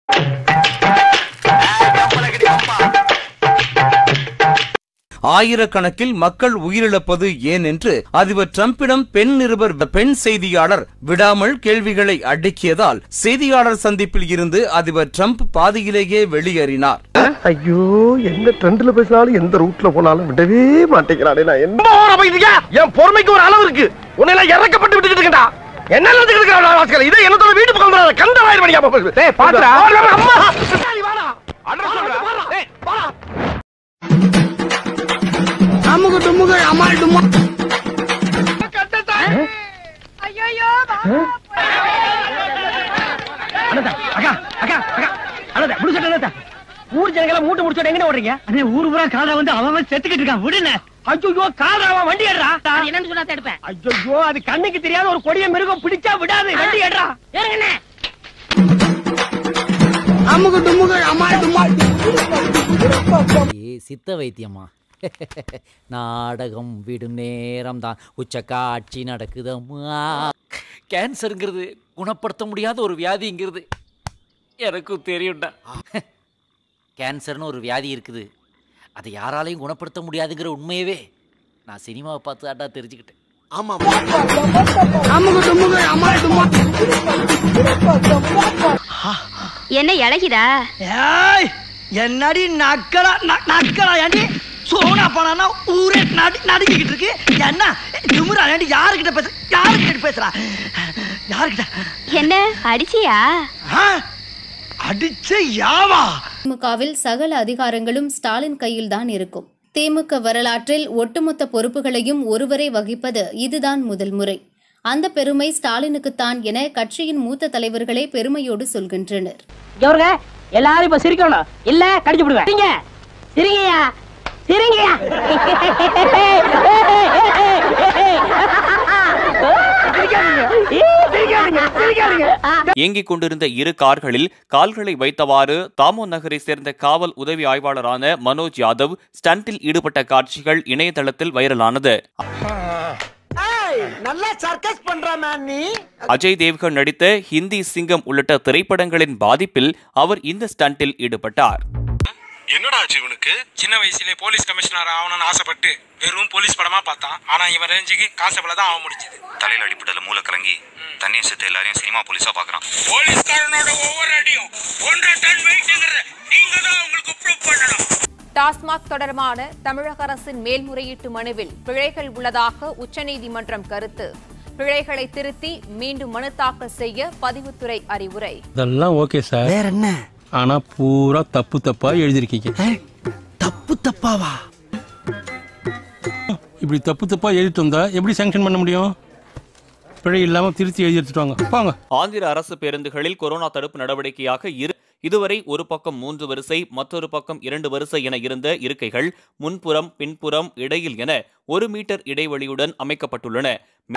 ஆயிரக்கணக்கில் மக்கள் உயிரிழப்பது ஏன் என்று அதிபர் டிரம்பிடம் பெண் நிருபர் பெண் செய்தியாளர் விடாமல் கேள்விகளை அடுக்கியதால் செய்தியாளர் சந்திப்பில் இருந்து அதிபர் டிரம்ப் பாதியிலேயே வெளியேறினார் ஐயோ எந்த ட்ரெண்ட்ல பேசினாலும் எந்த ரூட்ல போனாலும் விடவே மாட்டேங்கிறானே நான் என்ன ஓர போயிடுங்க என் பொறுமைக்கு ஒரு அளவு இருக்கு உன்னை எல்லாம் இறக்கப்பட்டு விட்டுட்டு இருக்கா என்ன நினைச்சுக்கிட்டு இருக்கிற வாசகர் இதை என்னத்தோட வீட்டு பக்கம் வராத கந்த வாயிரம் பண்ணிக்காம டேய் பாத்துடா அம்மா பின்னாடி வாடா அட்ரஸ் சொல்றா டேய் வாடா அமுகு டுமுகு அமால் டுமா அக்கா அக்கா அக்கா அண்ணா முடி சட்டை ஊர் ஜனங்கள மூட்டை முடிச்சோட எங்க ஓடுறீங்க அண்ணே ஊரு பூரா காதா வந்து அவன் செத்துக்கிட்டு இருக்கான் விடுன ஐயோ காதவன் வண்டி ஏடுறா என்னன்னு சொன்னா தடுப்பேன் ஐயோ அது கண்ணுக்கு தெரியாத ஒரு கொடிய மிருகம் பிடிச்சா விடாது வண்டி ஏடுறா ஏறுங்கண்ணே அமுகு டுமுகு அமால் டுமா ஏ சித்த வைத்தியமா நாடகம் விடும் நேரம் தான் உச்ச காட்சி நடக்குதம்மா கேன்சருங்கிறது குணப்படுத்த முடியாத ஒரு வியாதிங்கிறது எனக்கும் தெரியும்டா கேன்சர்னு ஒரு வியாதி இருக்குது அதை யாராலையும் குணப்படுத்த முடியாதுங்கிற உண்மையவே நான் சினிமாவை பார்த்து தாண்டா தெரிஞ்சுக்கிட்டேன் அமுகு டுமுகு அமால் டுமா என்ன இழகிதா ஏய் என்னடி நக்கலா ந- நக்கலா ஏண்டி சோனா பணம்னா ஊரே நடி நடுக்கிட்டு இருக்கு என்ன திமுறா ஏண்டி யாருக்கிட்ட பேச யாருக்கிட்ட பேசுறா யாருக்கிட்ட என்ன அடிச்சியா ஆ? அடிச்ச யாவா திமுகவில் சகல அதிகாரங்களும் ஸ்டாலின் கையில்தான் இருக்கும் திமுக வரலாற்றில் ஒட்டுமொத்த பொறுப்புகளையும் ஒருவரே வகிப்பது இதுதான் முதல் முறை அந்த பெருமை ஸ்டாலினுக்குத்தான் என கட்சியின் மூத்த தலைவர்களே பெருமையோடு சொல்கின்றனர் இவருங்க எல்லாரும் இப்ப சிரிக்கணும் இல்ல கடிச்சு விடுவேன் சிரிங்க சிரிங்கயா சிரிங்கயா இயங்கிக் கொண்டிருந்த இரு கார்களில் கால்களை வைத்தவாறு தாமோ நகரை சேர்ந்த காவல் உதவி ஆய்வாளரான மனோஜ் யாதவ் ஸ்டண்டில் ஈடுபட்ட காட்சிகள் இணையதளத்தில் வைரலானது நல்லா சர்க்கஸ் பண்ற மேன் நீ அஜய் தேவ்கன் நடித்த ஹிந்தி சிங்கம் உள்ளிட்ட திரைப்படங்களின் பாதிப்பில் அவர் இந்த ஸ்டண்டில் ஈடுபட்டார் என்னடா ஆச்சு இவனுக்கு சின்ன வயசுல போலீஸ் கமிஷனர் ஆகணும்னு ஆசைப்பட்டு வெறும் போலீஸ் படமா பார்த்தான் ஆனா இவன் ரேஞ்சுக்கு கான்ஸ்டபிள தான் ஆக முடிஞ்சது தலையில அடிப்படல மூளை கலங்கி தண்ணியை செத்து எல்லாரையும் சினிமா போலீஸா பாக்குறான் போலீஸ்காரனோட ஒவ்வொரு அடியும் ஒன்றரை டன் வெயிட்ங்கிறத நீங்க தான் உங்களுக்கு ப்ரூவ் பண்ணணும் டாஸ்மாக் தொடர்பான தமிழக அரசின் மேல்முறையீட்டு மனுவில் பிழைகள் உள்ளதாக உச்சநீதிமன்றம் கருத்து பிழைகளை திருத்தி மீண்டும் மனு தாக்கல் செய்ய பதிவுத்துறை அறிவுரை இதெல்லாம் ஓகே சார் வேற என்ன ஆனா பூரா தப்பு தப்பா எழுதிருக்கீங்க தப்பு தப்பாவா இப்படி தப்பு தப்பா எழுதிட்டு வந்தா எப்படி சாங்ஷன் பண்ண முடியும் பிழை இல்லாம திருத்தி எழுதி எடுத்துட்டு வாங்க போங்க ஆந்திர அரசு பேருந்துகளில் கொரோனா தடுப்பு நடவடிக்கையாக இரு இதுவரை ஒரு பக்கம் மூன்று வரிசை மற்றொரு பக்கம் இரண்டு வரிசை என இருந்த இருக்கைகள் முன்புறம் பின்புறம் இடையில் என ஒரு மீட்டர் இடைவெளியுடன் அமைக்கப்பட்டுள்ளன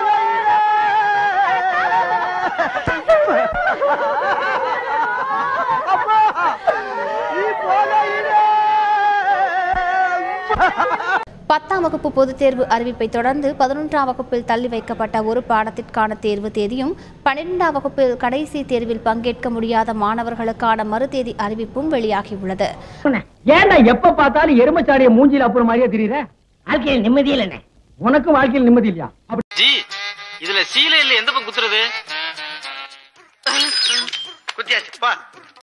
பத்தாம் வகுப்பு பொதுத் தேர்வு அறிவிப்பை தொடர்ந்து பதினொன்றாம் வகுப்பில் தள்ளி வைக்கப்பட்ட ஒரு பாடத்திற்கான தேர்வு தேதியும் பன்னிரெண்டாம் வகுப்பில் கடைசி தேர்வில் பங்கேற்க முடியாத மாணவர்களுக்கான மறுதேதி அறிவிப்பும் வெளியாகியுள்ளது ஏன்டா எப்ப பார்த்தாலும் எருமச்சாடிய மூஞ்சில அப்புறம் மாதிரியே தெரியுற வாழ்க்கையில் நிம்மதியே இல்லைண்ணே உனக்கு வாழ்க்கையில் நிம்மதி இல்லையா ஜி இதுல சீலையில எந்த பக்கம் குத்துறது குத்தியாச்சு பா